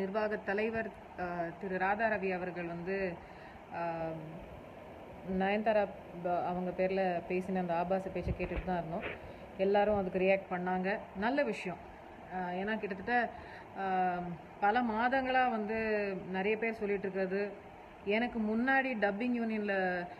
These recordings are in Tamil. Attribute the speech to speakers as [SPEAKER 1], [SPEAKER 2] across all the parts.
[SPEAKER 1] நிர்வாக தலைவர் அஹ், திரு ராதா ரவி அவர்கள் வந்து ஆம், நயன்தாரா ப- அவங்க பேரில் பேசின அந்த ஆபாச பேச்சை கேட்டுட்டு தான் இருந்தோம் எல்லாரும் அதுக்கு ரியாக்ட் பண்ணாங்க நல்ல விஷயம் ஆஹ் ஏன்னா கிட்டத்தட்ட ஆம், பல மாதங்களாக வந்து நிறைய பேர் சொல்லிட்டு இருக்கிறது எனக்கு முன்னாடி டப்பிங் யூனியனில்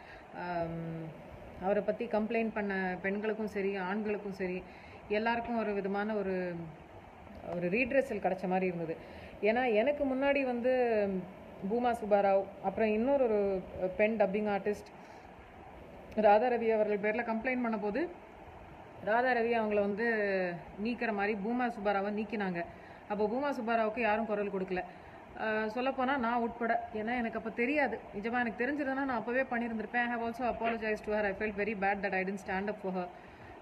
[SPEAKER 1] அவரை பற்றி கம்ப்ளைண்ட் பண்ண பெண்களுக்கும் சரி ஆண்களுக்கும் சரி எல்லாருக்கும் ஒரு விதமான ஒரு ஒரு ரீட்ரெஸல் கிடைச்ச மாதிரி இருந்தது ஏன்னா எனக்கு முன்னாடி வந்து பூமா சுபாராவ் அப்புறம் இன்னொரு ஒரு பெண் டப்பிங் ஆர்டிஸ்ட் ராதா ரவி அவர்கள் பேரில் கம்ப்ளைண்ட் பண்ண போது ராதா ரவி அவங்கள வந்து நீக்கிற மாதிரி பூமா சுபாராவை நீக்கினாங்க அப்போ பூமா சுபாராவுக்கு யாரும் குரல் கொடுக்கல சொல்லப்போனால் நான் உட்பட ஏன்னா எனக்கு அப்போ தெரியாது நிஜமாக எனக்கு தெரிஞ்சிருந்தா நான் அப்போவே பண்ணியிருந்திருப்பேன் I have also apologize to her I felt very bad that I didn't stand up for her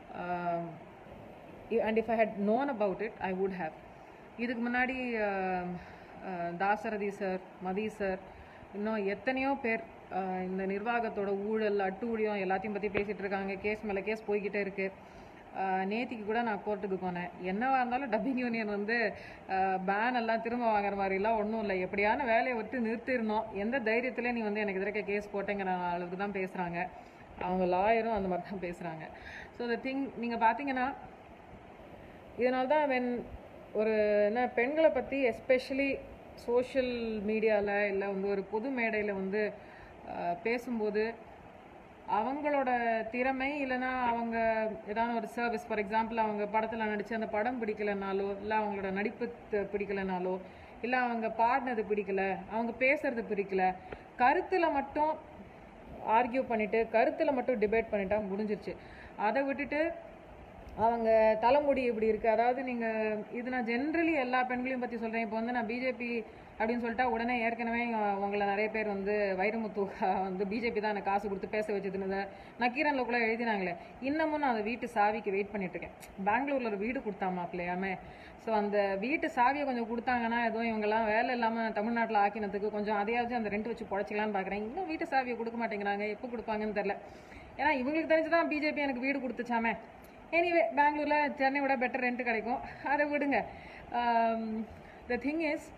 [SPEAKER 1] and if I had known about it I would have இதுக்கு முன்னாடி ஆஹ், ஆஹ், தாசரதி சார் மதி சார் இன்னும் எத்தனையோ பேர் ஆஹ், இந்த நிர்வாகத்தோட ஊழல் அட்டூழியம் எல்லாத்தையும் பற்றி பேசிகிட்டு இருக்காங்க கேஸ் மேலே கேஸ் போய்கிட்டே இருக்கு ஆஹ், நேத்திக்கு கூட நான் கோர்ட்டுக்கு போனேன் என்னவா இருந்தாலும் டப்பிங் யூனியன் வந்து பேன் எல்லாம் திரும்ப வாங்குற மாதிரிலாம் ஒன்றும் இல்லை எப்படியான வேலையை விட்டு நிறுத்திடணும் எந்த தைரியத்தில் நீ வந்து எனக்கு எதிர்க்க கேஸ் போட்டேங்கிற அளவுக்கு தான் பேசுகிறாங்க அவங்க லாயரும் அந்த மாதிரி தான் பேசுகிறாங்க ஸோ த திங் நீங்கள் பார்த்தீங்கன்னா இதனால தான் வென் ஒரு என்ன பெண்களை பற்றி எஸ்பெஷலி சோஷியல் மீடியாவில் இல்லை வந்து ஒரு பொது மேடையில் வந்து ஆஹ், பேசும்போது அவங்களோட திறமை இல்லைன்னா அவங்க ஏதாவது ஒரு சர்வீஸ் ஃபார் எக்ஸாம்பிள் அவங்க படத்தில் நடித்து அந்த படம் பிடிக்கலனாலோ இல்லை அவங்களோட நடிப்பு த- பிடிக்கலனாலோ இல்லை அவங்க பாடினது பிடிக்கல அவங்க பேசுறது பிடிக்கல கருத்தில் மட்டும் ஆர்கியூ பண்ணிட்டு கருத்தில் மட்டும் டிபேட் பண்ணிட்டா முடிஞ்சிருச்சு அதை விட்டுட்டு அவங்க தலைமுடி இப்படி இருக்கு அதாவது நீங்க இது நான் ஜென்ரலி எல்லா பெண்களையும் பத்தி சொல்றேன் இப்போ வந்து நான் பிஜேபி அப்படின்னு சொல்லிட்டா உடனே ஏற்கனவே அஹ், உங்களை நிறைய பேர் வந்து வைரமுத்து அஹ், வந்து பிஜேபி தான் எனக்கு காசு கொடுத்து பேச வச்சதுன்னு நக்கீரன்ல கூட எழுதினாங்களே இன்னமும் நான் அந்த வீட்டு சாவிக்கு வெயிட் பண்ணிட்டு இருக்கேன் பெங்களூர்ல ஒரு வீடு கொடுத்தா மாப்பிள்ளையாமே ஸோ அந்த வீட்டு சாவியை கொஞ்சம் கொடுத்தாங்கன்னா எதுவும் இவங்கெல்லாம் வேலை இல்லாமல் தமிழ்நாட்டில் ஆக்கினதுக்கு கொஞ்சம் அதையாவது அந்த ரெண்ட் வச்சு புடச்சிக்கலான்னு பார்க்குறேன் இன்னும் வீட்டு சாவியை கொடுக்க மாட்டேங்கிறாங்க எப்போ கொடுப்பாங்கன்னு தெரில ஏன்னா இவங்களுக்கு தெரிஞ்சுதான் பிஜேபி எனக்கு வீடு கொடுத்துச்சாமே எனிவே பெங்களூரில் சென்னை விட பெட்டர் ரெண்ட் கிடைக்கும் அதை விடுங்க த திங் இஸ்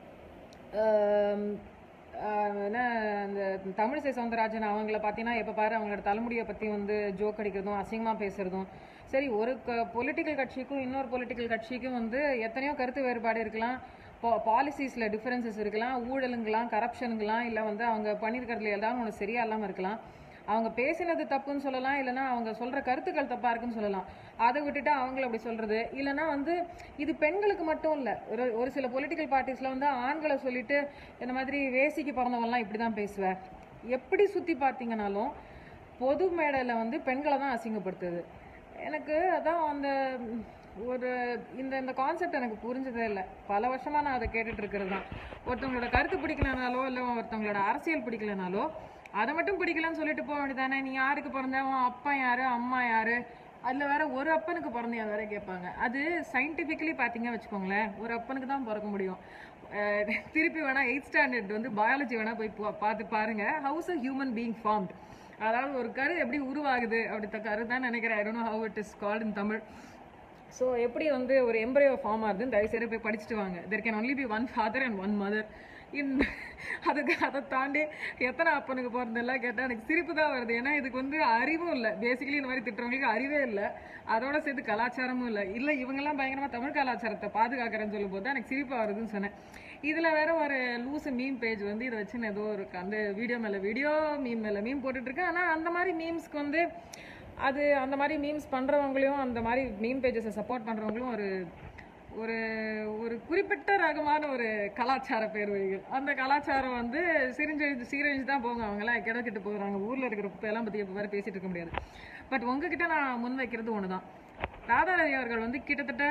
[SPEAKER 1] என்ன இந்த தமிழிசை சவுந்தரராஜன் அவங்கள பார்த்தீங்கன்னா எப்போ பாரு அவங்களோட தலைமுடியை பற்றி வந்து ஜோக் அடிக்கிறதும் அசிங்கமாக பேசுறதும் சரி ஒரு பொலிட்டிக்கல் கட்சிக்கும் இன்னொரு பொலிட்டிக்கல் கட்சிக்கும் வந்து எத்தனையோ கருத்து வேறுபாடு இருக்கலாம் பாலிசிஸில் டிஃபரன்சஸ் இருக்கலாம் ஊழலுங்களாம் கரப்ஷனுங்களாம் இல்லை வந்து அவங்க பண்ணியிருக்கிறதுல ஏதாவது ஒன்று சரியா இல்லாமல் இருக்கலாம் அவங்க பேசினது தப்புன்னு சொல்லலாம் இல்லைன்னா அவங்க சொல்ற கருத்துக்கள் தப்பா இருக்குன்னு சொல்லலாம் அதை விட்டுட்டு அவங்கள அப்படி சொல்றது இல்லைன்னா வந்து இது பெண்களுக்கு மட்டும் இல்ல ஒரு ஒரு சில பொலிட்டிக்கல் பார்ட்டிஸ்ல வந்து ஆண்களை சொல்லிட்டு இந்த மாதிரி வேசிக்கு பிறந்தவன்லாம் இப்படி தான் பேசுவேன் எப்படி சுத்தி பார்த்தீங்கன்னாலும் பொது மேடையில் வந்து பெண்களை தான் அசிங்கப்படுத்துது எனக்கு அதான் அந்த ம், ஒரு இந்த இந்த கான்செப்ட் எனக்கு புரிஞ்சதே இல்லை பல வருஷமா நான் அதை கேட்டுட்டு இருக்கிறது தான் ஒருத்தவங்களோட கருத்து பிடிக்கலனாலோ இல்லை ஒருத்தவங்களோட அரசியல் பிடிக்கலனாலோ அதை மட்டும் பிடிக்கலன்னு சொல்லிட்டு போக வேண்டியதானே நீ யாருக்கு பிறந்த உன் அப்பா யாரு அம்மா யாரு அதில் வேற ஒரு அப்பனுக்கு பிறந்தியா வேற கேட்பாங்க அது சயின்டிஃபிக்கலி பார்த்தீங்க வச்சுக்கோங்களேன் ஒரு அப்பனுக்கு தான் பிறக்க முடியும் அஹ் திருப்பி வேணா எயிட் ஸ்டாண்டர்ட் வந்து பயாலஜி வேணா போய் பா- பார்த்து பாருங்க how's a human being formed அதாவது ஒரு கரு எப்படி உருவாகுது அப்படி கரு தான் நினைக்கிறேன் I don't how it is called in Tamil so எப்படி வந்து ஒரு எம்பரையோ ஃபார்ம் ஆகுதுன்னு தயவுசெய்து போய் படிச்சுட்டு வாங்க there can only be one father and one mother in அதுக்கு அதை தாண்டி எத்தனை அப்பனுக்கு பிறந்தெல்லாம் கேட்டால் எனக்கு சிரிப்பு தான் வருது ஏன்னா இதுக்கு வந்து அறிவும் இல்லை பேசிக்கலி இந்த மாதிரி திட்டுறவங்களுக்கு அறிவே இல்லை அதோட சேர்த்து கலாச்சாரமும் இல்லை இல்லை இவங்கெல்லாம் பயங்கரமாக தமிழ் கலாச்சாரத்தை பாதுகாக்கிறேன்னு சொல்லும்போது தான் எனக்கு சிரிப்பாக வருதுன்னு சொன்னேன் இதில் வேற ஒரு லூசு மீம் பேஜ் வந்து இதை வச்சுன்னு ஏதோ ஒரு அந்த வீடியோ மேலே வீடியோ மீம் மேலே மீம் போட்டுட்டு இருக்கு ஆனால் அந்த மாதிரி மீம்ஸ்க்கு வந்து அது அந்த மாதிரி மீம்ஸ் பண்ணுறவங்களையும் அந்த மாதிரி மீம் பேஜஸை சப்போர்ட் பண்ணுறவங்களும் ஒரு ஒரு ஒரு குறிப்பிட்ட ரகமான ஒரு கலாச்சார பேர்வழிகள் அந்த கலாச்சாரம் வந்து சிரிஞ்சழிஞ்சு சீரழிஞ்சு தான் போங்க அவங்களாம் கிடக்கிட்டு போகிறாங்க ஊரில் இருக்கிற குப்பையெல்லாம் பற்றி எப்போ வேறு பேசிட்டு இருக்க முடியாது பட் உங்ககிட்ட நான் முன் வைக்கிறது ஒன்று தான் ராதாரவி அவர்கள் வந்து கிட்டத்தட்ட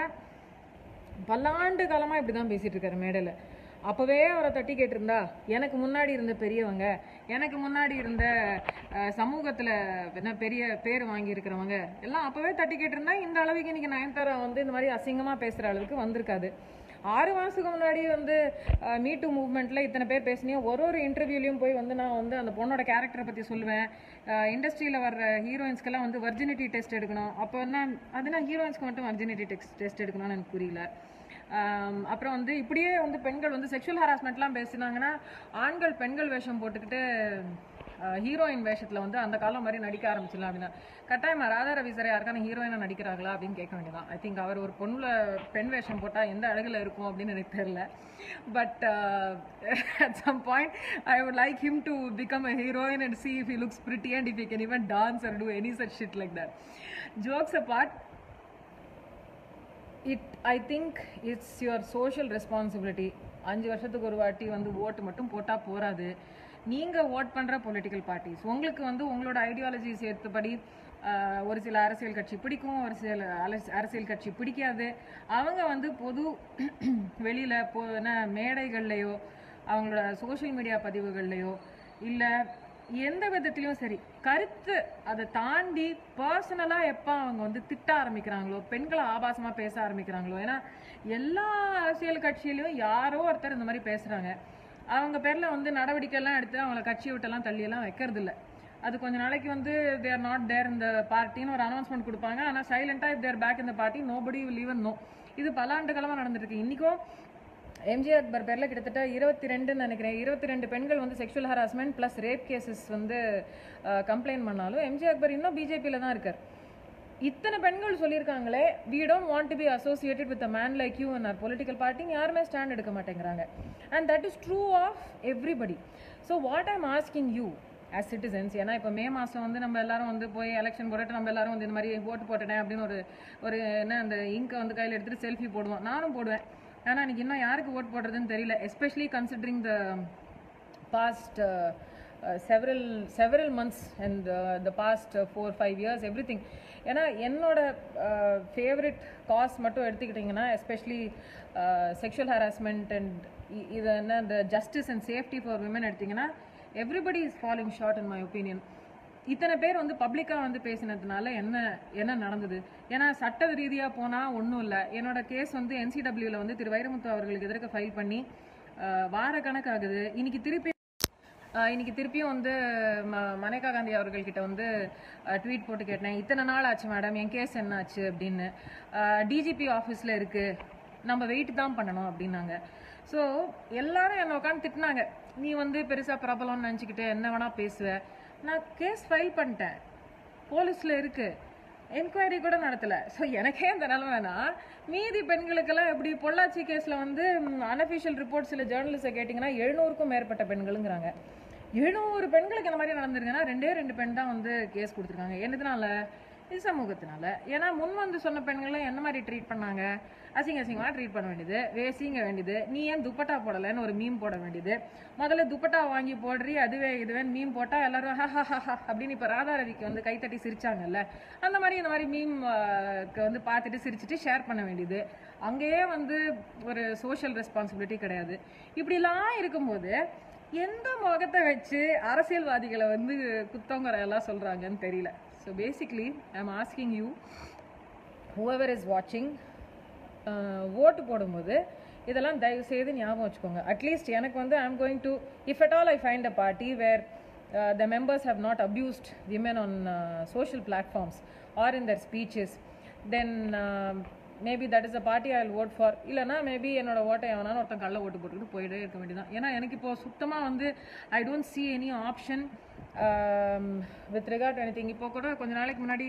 [SPEAKER 1] பல்லாண்டு காலமா இப்படி தான் பேசிட்டு இருக்காரு மேடையில் அப்போவே அவரை தட்டி கேட்டிருந்தா எனக்கு முன்னாடி இருந்த பெரியவங்க எனக்கு முன்னாடி இருந்த அஹ், சமூகத்துல என்ன பெரிய பேர் வாங்கி இருக்கிறவங்க எல்லாம் அப்போவே தட்டி கேட்டிருந்தா இந்த அளவுக்கு இன்னைக்கு நயன்தாரா வந்து இந்த மாதிரி அசிங்கமா பேசுற அளவுக்கு வந்திருக்காது ஆறு மாசத்துக்கு முன்னாடி வந்து மீ டூ மூவ்மெண்ட்ல இத்தனை பேர் பேசினியும் ஒரு ஒரு இன்டர்வியூலையும் போய் வந்து நான் வந்து அந்த பொண்ணோட கேரக்டரை பத்தி சொல்லுவேன் இண்டஸ்ட்ரியில் வர்ற ஹீரோயின்ஸ்க்கெல்லாம் வந்து வர்ஜினிட்டி டெஸ்ட் எடுக்கணும் அப்போ என்ன அதுனா ஹீரோயின்ஸ்க்கு மட்டும் வர்ஜினிட்டி டெஸ்ட் டெஸ்ட் எடுக்கணும்னு எனக்கு புரியல ஆம், அப்புறம் வந்து இப்படியே வந்து பெண்கள் வந்து செக்ஷுவல் ஹராஸ்மெண்ட்லாம் பேசினாங்கன்னா ஆண்கள் பெண்கள் வேஷம் போட்டுக்கிட்டு ஹீரோயின் வேஷத்தில் வந்து அந்த காலம் மாதிரி நடிக்க ஆரம்பிச்சிடலாம் அப்படின்னா கட்டாயமா ராதா ரவி சார் யாருக்கான ஹீரோயினாக நடிக்கிறாங்களா அப்படின்னு கேட்க வேண்டியதான் ஐ திங்க் அவர் ஒரு பொண்ணுல பெண் வேஷம் போட்டால் எந்த அழகில் இருக்கும் அப்படின்னு எனக்கு தெரியல but at some point I would like him to become a heroine and see if he looks pretty and if he can even dance or do any such shit like that. Jokes apart, it I think it's your social responsibility அஞ்சு வருஷத்துக்கு ஒரு வாட்டி வந்து ஓட்டு மட்டும் போட்டால் போராது நீங்கள் ஓட் பண்ணுற பொலிட்டிக்கல் பார்ட்டிஸ் உங்களுக்கு வந்து உங்களோட ஐடியாலஜிஸ் ஏற்றபடி ஆஹ், ஒரு சில அரசியல் கட்சி பிடிக்கும் ஒரு சில அலஸ்- அரசியல் கட்சி பிடிக்காது அவங்க வந்து பொது வெளியில் போ என்ன மேடைகள்லையோ அவங்களோட சோஷியல் மீடியா பதிவுகள்லையோ இல்லை எந்த விதத்துலையும் சரி கருத்து அதை தாண்டி பர்சனலாக எப்போ அவங்க வந்து திட்ட ஆரம்பிக்கிறாங்களோ பெண்களை ஆபாசமாக பேச ஆரம்பிக்கிறாங்களோ ஏன்னா எல்லா அரசியல் கட்சியிலையும் யாரோ ஒருத்தர் இந்த மாதிரி பேசுகிறாங்க அவங்க பேரில் வந்து நடவடிக்கைலாம் எடுத்து அவங்கள கட்சியை விட்டெல்லாம் தள்ளியெல்லாம் வைக்கிறது இல்ல அது கொஞ்ச நாளைக்கு வந்து தேர் நாட் தேர் இந்த பார்ட்டின்னு ஒரு அனௌன்ஸ்மெண்ட் கொடுப்பாங்க ஆனால் சைலண்டாக இஃப் தேர் பேக் இந்த party nobody will even know இது பல ஆண்டு காலமாக நடந்துட்டு இருக்கு இன்றைக்கும் எம்ஜி அக்பர் பேரில் கிட்டத்தட்ட இருபத்தி ரெண்டுன்னு நினைக்கிறேன் இருபத்தி ரெண்டு பெண்கள் வந்து sexual harassment plus rape cases வந்து கம்ப்ளைண்ட் பண்ணாலும் எம்ஜி அக்பர் இன்னும் பிஜேபியில் தான் இருக்கார் இத்தனை பெண்கள் சொல்லியிருக்காங்களே we don't want to be associated with a man like you and our political பார்ட்டின்னு யாருமே ஸ்டாண்ட் எடுக்க மாட்டேங்கிறாங்க and that is true of everybody so what I'm asking you as citizens ஏன்னா இப்போ மே மாதம் வந்து நம்ம எல்லாரும் வந்து போய் எலெக்ஷன் போட்டுட்டு நம்ம எல்லாரும் வந்து இந்த மாதிரி ஓட்டு போட்டுட்டேன் அப்படின்னு ஒரு ஒரு என்ன அந்த இங்கை வந்து கையில் எடுத்துகிட்டு செல்ஃபி போடுவோம் நானும் போடுவேன் ஆனால் எனக்கு இன்னும் யாருக்கு ஓட் போடுறதுன்னு தெரியல especially considering the past uh, uh, several several months and uh, the past uh, four five years everything ஏன்னா என்னோட ஃபேவரட் காஸ் மட்டும் எடுத்துக்கிட்டிங்கன்னா எஸ்பெஷலி செக்ஷுவல் ஹராஸ்மெண்ட் அண்ட் இது என்ன இந்த justice and safety for women எடுத்திங்கன்னா everybody is following short in my opinion இத்தனை பேர் வந்து பப்ளிக்காக வந்து பேசினதுனால என்ன என்ன நடந்தது ஏன்னா சட்ட ரீதியாக போனால் ஒன்றும் இல்லை என்னோட கேஸ் வந்து என்சிடபிள்யூவில் வந்து திரு வைரமுத்து அவர்களுக்கு எதிர்க்க ஃபைல் பண்ணி ஆஹ், வார கணக்காகுது இன்னைக்கு திருப்பி ஆஹ், இன்னைக்கு திருப்பியும் வந்து ம- மனேகா காந்தி அவர்கள்கிட்ட வந்து ட்வீட் போட்டு கேட்டேன் இத்தனை நாள் ஆச்சு மேடம் என் கேஸ் என்ன ஆச்சு அப்படின்னு டிஜிபி ஆஃபீஸில் இருக்கு நம்ம வெயிட் தான் பண்ணணும் அப்படின்னாங்க ஸோ எல்லாரும் என்னை உட்காந்து திட்டினாங்க நீ வந்து பெருசாக பிரபலம்னு நினச்சிக்கிட்டு என்ன வேணா பேசுவ நான் கேஸ் ஃபைல் பண்ணிட்டேன் போலீஸில் இருக்கு என்கொயரி கூட நடத்தல ஸோ எனக்கே இந்த நிலமைனா மீதி பெண்களுக்கெல்லாம் எப்படி பொள்ளாச்சி கேஸில் வந்து அன்அஃபிஷியல் ரிப்போர்ட் சில ஜேர்னலிஸ்ட்டை கேட்டிங்கன்னா எழுநூறுக்கும் மேற்பட்ட பெண்களுங்கிறாங்க எழுநூறு பெண்களுக்கு இந்த மாதிரி நடந்திருக்குன்னா ரெண்டே ரெண்டு பெண் தான் வந்து கேஸ் கொடுத்துருக்காங்க என்னதுனால இது சமூகத்தினால ஏன்னா முன் வந்து சொன்ன பெண்களை என்ன மாதிரி ட்ரீட் பண்ணாங்க அசிங்க அசிங்கமாக ட்ரீட் பண்ண வேண்டியது வேசிங்க வேண்டியது நீ ஏன் துப்பட்டா போடலைன்னு ஒரு மீம் போட வேண்டியது முதல்ல துப்பட்டா வாங்கி போடுறி அதுவே இதுவே மீம் போட்டால் எல்லாரும் ஹா ஹா ஹா அப்படின்னு இப்போ ராதா ரவிக்கு வந்து கைத்தட்டி சிரிச்சாங்கல்ல அந்த மாதிரி இந்த மாதிரி மீம் வந்து பார்த்துட்டு சிரிச்சிட்டு ஷேர் பண்ண வேண்டியது அங்கேயே வந்து ஒரு சோஷியல் ரெஸ்பான்சிபிலிட்டி கிடையாது இப்படிலாம் இருக்கும்போது எந்த முகத்தை வச்சு அரசியல்வாதிகளை வந்து குத்தவங்கிற எல்லாம் சொல்கிறாங்கன்னு தெரியல so basically I am asking you whoever is வாட்சிங் ஓட்டு போடும்போது இதெல்லாம் தயவு செய்து ஞாபகம் வச்சுக்கோங்க அட்லீஸ்ட் எனக்கு வந்து I am going to if at all I find a party where the members have not abused women on social platforms or in their speeches then maybe that is a party I vote for இல்லைனா மேபி என்னோட ஓட்டை எவனாலும் ஒருத்தன் கள்ள ஓட்டு போட்டுக்கிட்டு போயிட்டே இருக்க வேண்டியதான் ஏன்னா எனக்கு இப்போ சுத்தமாக வந்து I don't see any option with regard any thing இப்போ கூட கொஞ்ச நாளைக்கு முன்னாடி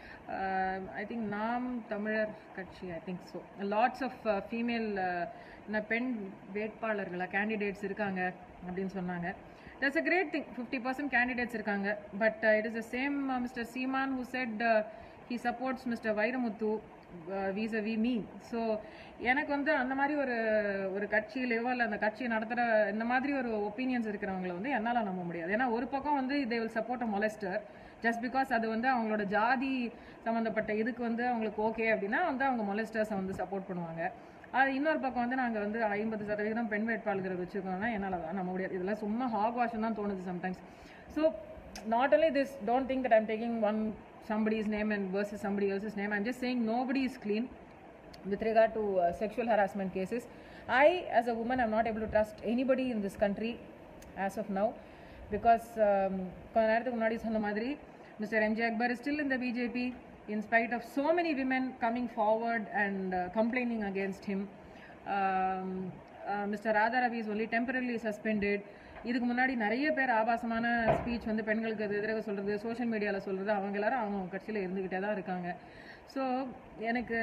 [SPEAKER 1] I think Naam Tamilar Katchi I think so lots of female பெண் வேட்பாளர்களா கேண்டிடேட்ஸ் இருக்காங்க அப்படின்னு சொன்னாங்க that's a great thing fifty percent candidates இருக்காங்க but it is the same mister Seeman who said he supports mister Vairamuthu வீஸ் வி மீ ஸோ எனக்கு வந்து அந்த மாதிரி ஒரு ஒரு கட்சியிலையோ இல்லை அந்த கட்சியை நடத்துகிற இந்த மாதிரி ஒரு ஒப்பீனியன்ஸ் இருக்கிறவங்கள வந்து என்னால் நம்ப முடியாது ஏன்னா ஒரு பக்கம் வந்து they will support a molester just because அது வந்து அவங்களோட ஜாதி சம்மந்தப்பட்ட இதுக்கு வந்து அவங்களுக்கு ஓகே அப்படின்னா வந்து அவங்க மொலஸ்டர்ஸை வந்து சப்போர்ட் பண்ணுவாங்க அது இன்னொரு பக்கம் வந்து நாங்கள் வந்து ஐம்பது சதவீதம் பெண் வேட்பாளர்கள் வச்சுருக்கோம்னா என்னால் தான் நம்ப முடியாது இதெல்லாம் சும்மா ஹாக் வாஷன் தான் தோணுது sometimes so not only this don't think that i'm taking one somebody's name and versus somebody else's name i'm just saying nobody is clean with regard to uh, sexual harassment cases i as a woman am not able to trust anybody in this country as of now because um, கொஞ்ச நேரத்துக்கு முன்னாடி சொன்ன மாதிரி mister M J Akbar is still in the bjp in spite of so many women coming forward and uh, complaining against him mister Radharavi is only temporarily suspended இதுக்கு முன்னாடி நிறைய பேர் ஆபாசமான ஸ்பீச் வந்து பெண்களுக்கு அது எதிராக சொல்கிறது சோஷியல் மீடியாவில் சொல்கிறது அவங்க எல்லாரும் அவங்க கட்சியில் இருந்துக்கிட்டே தான் இருக்காங்க ஸோ எனக்கு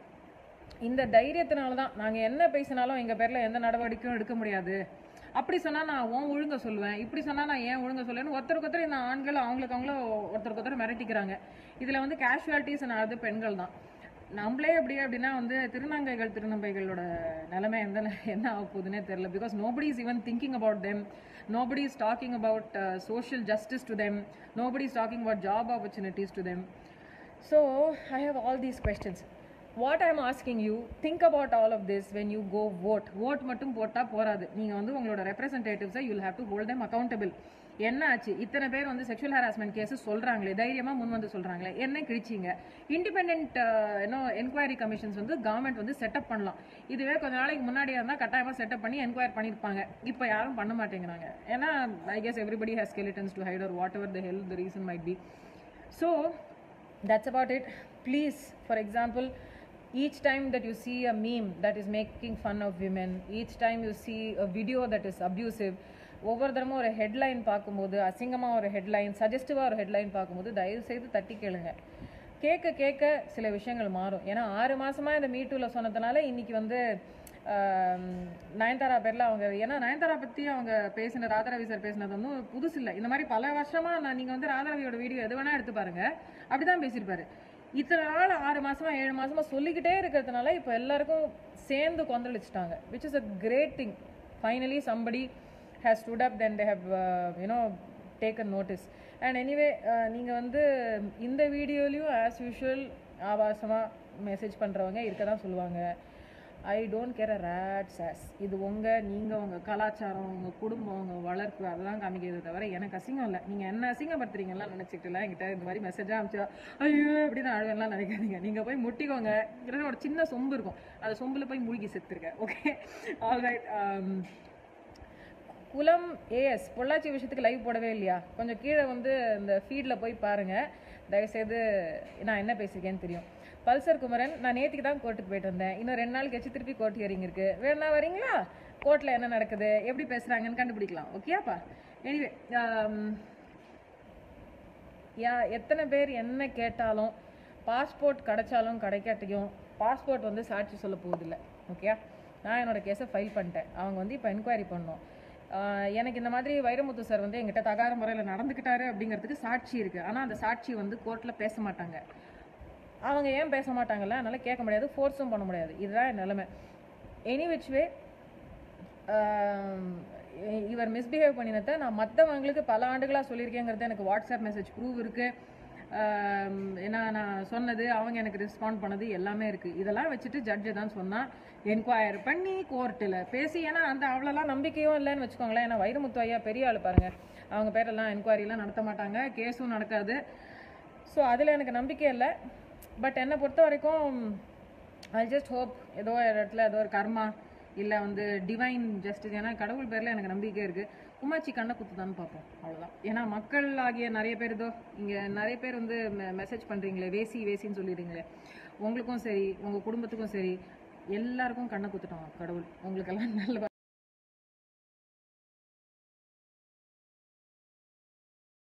[SPEAKER 1] இந்த தைரியத்தினால தான் நாங்கள் என்ன பேசினாலும் எங்கள் பேரில் எந்த நடவடிக்கையும் எடுக்க முடியாது அப்படி சொன்னால் நான் உன் ஒழுங்க சொல்லுவேன் இப்படி சொன்னால் நான் ஏன் ஒழுங்க சொல்லுவேன்னு ஒருத்தருக்கு ஒருத்தர் இந்த ஆண்கள் அவங்களுக்கு அவங்களும் ஒருத்தருக்கு ஒருத்தர் மிரட்டிக்கிறாங்க இதில் வந்து கேஷுவாலிட்டிஸ் ஆனது பெண்கள் தான் நம்மளே எப்படி அப்படின்னா வந்து திருநங்கைகள் திருநங்கைகளோட நிலைமை எந்த நெ- என்ன ஆக போகுதுன்னே தெரியல because nobody is even thinking about them nobody is talking about social justice to them nobody is talking about job opportunities to them So I have all these questions. What I'm asking you, think about all of this when you go vote. Vote மட்டும் போட்டா போறாது நீங்க வந்து உங்களோட ரெப்ரசன்டேட்டிவ்ஸை you'll have to hold them accountable என்ன ஆச்சு இத்தனை பேர் வந்து செக்ஷுவல் ஹராஸ்மெண்ட் கேஸ் சொல்றாங்களே தைரியமா முன் வந்து சொல்றாங்களே என்ன கிழிச்சிங்க இண்டிபெண்ட் இன்னும் என்கொயரி கமிஷன்ஸ் வந்து கவர்மெண்ட் வந்து செட்டப் பண்ணலாம் இதுவே கொஞ்ச நாளைக்கு முன்னாடியா இருந்தா கட்டாயமா செட்டப் பண்ணி என்கொயர் பண்ணிருப்பாங்க இப்போ யாரும் பண்ண மாட்டேங்கிறாங்க ஏன்னா I guess everybody has skeletons to hide or whatever the hell the reason might be so that's about it please for example each time that you see a meme that is making fun of women each time you see a video that is abusive ஒவ்வொரு தரமும் ஒரு ஹெட்லைன் பார்க்கும்போது அசிங்கமாக ஒரு ஹெட்லைன் சஜஸ்டிவாக ஒரு ஹெட்லைன் பார்க்கும்போது தயவு செய்து தட்டி கேளுங்க கேட்க கேட்க சில விஷயங்கள் மாறும் ஏன்னா ஆறு மாசமா இந்த மீட்டூவில் சொன்னதுனால இன்னைக்கு வந்து ஆம், நயன்தாரா பேர்ல அவங்க ஏன்னா நயன்தாரா பத்தி அவங்க பேசின ராதாரவி சார் பேசினது வந்து புதுசு இல்லை இந்த மாதிரி பல வருஷமா நான் நீங்க வந்து ராதாரவியோட வீடியோ எது வேணா எடுத்து பாருங்க அப்படிதான் பேசியிருப்பாரு இத்தனை நாள் ஆறு மாசமா ஏழு மாசமா சொல்லிக்கிட்டே இருக்கிறதுனால இப்போ எல்லாருக்கும் சேர்ந்து கொந்தளிச்சிட்டாங்க which is a great thing finally somebody has stood up then they have you know taken notice and anyway நீங்கள் வந்து இந்த வீடியோலையும் ஆஸ் யூஷுவல் ஆபாசமாக மெசேஜ் பண்ணுறவங்க இருக்க தான் சொல்லுவாங்க I don't care a rat's ass இது உங்கள் நீங்கள் உங்கள் கலாச்சாரம் உங்கள் குடும்பம் உங்கள் வளர்ப்பு அதெல்லாம் காமிக்கிறதை தவிர எனக்கு அசிங்கம் இல்லை நீங்கள் என்ன அசிங்கப்படுத்துறீங்கலாம் நினச்சிக்கிட்டுலாம் என்கிட்ட இந்த மாதிரி மெசேஜாக அனுப்பிச்சா ஐயோ அப்படின்னு அழுவெல்லாம் நினைக்காதீங்க நீங்கள் போய் முட்டிக்கோங்க இல்லைன்னா ஒரு சின்ன சொம்பு இருக்கும் அந்த சொம்பில் போய் மூழ்கி செத்துருக்கேன் ஓகே ஆல்ரைட் குலம் ஏஎஸ் பொள்ளாச்சி விஷயத்துக்கு லைவ் போடவே இல்லையா கொஞ்சம் கீழே வந்து இந்த ஃபீடில் போய் பாருங்கள் தயவுசெய்து நான் என்ன பேசியிருக்கேன்னு தெரியும் பல்சர் குமரன் நான் நேற்றுக்கு தான் கோர்ட்டுக்கு போயிட்டு வந்தேன் இன்னும் ரெண்டு நாள் கழிச்சு திருப்பி கோர்ட் ஹியரிங் இருக்குது வேணா வரீங்களா கோர்ட்டில் என்ன நடக்குது எப்படி பேசுகிறாங்கன்னு கண்டுபிடிக்கலாம் ஓகேயாப்பா எனிவே யா எத்தனை பேர் என்ன கேட்டாலும் பாஸ்போர்ட் கிடைச்சாலும் கிடைக்காட்டியும் பாஸ்போர்ட் வந்து சாட்சி சொல்ல போகுதில்ல ஓகே நான் என்னோட கேஸை ஃபைல் பண்ணிட்டேன் அவங்க வந்து இப்போ என்கொயரி பண்ணோம் ஆஹ் எனக்கு இந்த மாதிரி வைரமுத்து சார் வந்து எங்கிட்ட தகாத முறையில் நடந்துக்கிட்டாரு அப்படிங்கிறதுக்கு சாட்சி இருக்குது ஆனால் அந்த சாட்சி வந்து கோர்ட்டில் பேச மாட்டாங்க அவங்க ஏன் பேச மாட்டாங்கல்ல அதனால கேட்க முடியாது ஃபோர்ஸும் பண்ண முடியாது இதுதான் என் நிலைமை எனி விச் வே இவர் மிஸ்பிஹேவ் பண்ணினதை நான் மற்றவங்களுக்கு பல ஆண்டுகளாக சொல்லியிருக்கேங்கிறது எனக்கு வாட்ஸ்அப் மெசேஜ் ப்ரூவ் இருக்குது ஏன்னா நான் சொன்னது அவங்க எனக்கு ரெஸ்பாண்ட் பண்ணது எல்லாமே இருக்குது இதெல்லாம் வச்சுட்டு ஜட்ஜு தான் சொன்னால் என்கொயர் பண்ணி கோர்ட்டில் பேசி ஏன்னா அந்த அவ்வளோலாம் நம்பிக்கையும் இல்லைன்னு வச்சுக்கோங்களேன் ஏன்னா வைரமுத்து ஐயா பெரிய ஆள் பாருங்க அவங்க பேரெல்லாம் என்கொயரிலாம் நடத்த மாட்டாங்க கேஸும் நடக்காது ஸோ அதில் எனக்கு நம்பிக்கை இல்லை பட் என்னை பொறுத்த வரைக்கும் ஐ ஜஸ்ட் ஹோப் ஏதோ ஒரு இடத்துல ஏதோ ஒரு கர்மா இல்லை வந்து டிவைன் ஜஸ்டிஸ் ஏன்னா கடவுள் பேரில் எனக்கு நம்பிக்கை இருக்குது உமாச்சி கண்ணை குத்துதான்னு பார்ப்போம் அவ்வளோதான் ஏன்னா மக்கள் ஆகிய நிறைய பேர் இதோ இங்கே நிறைய பேர் வந்து மெசேஜ் பண்ணுறீங்களே வேசி வேசின்னு சொல்லிடுங்களே உங்களுக்கும் சரி உங்கள் குடும்பத்துக்கும் சரி எல்லாருக்கும் கண்ணை குத்துட்டோம் கடவுள் உங்களுக்கெல்லாம் நல்ல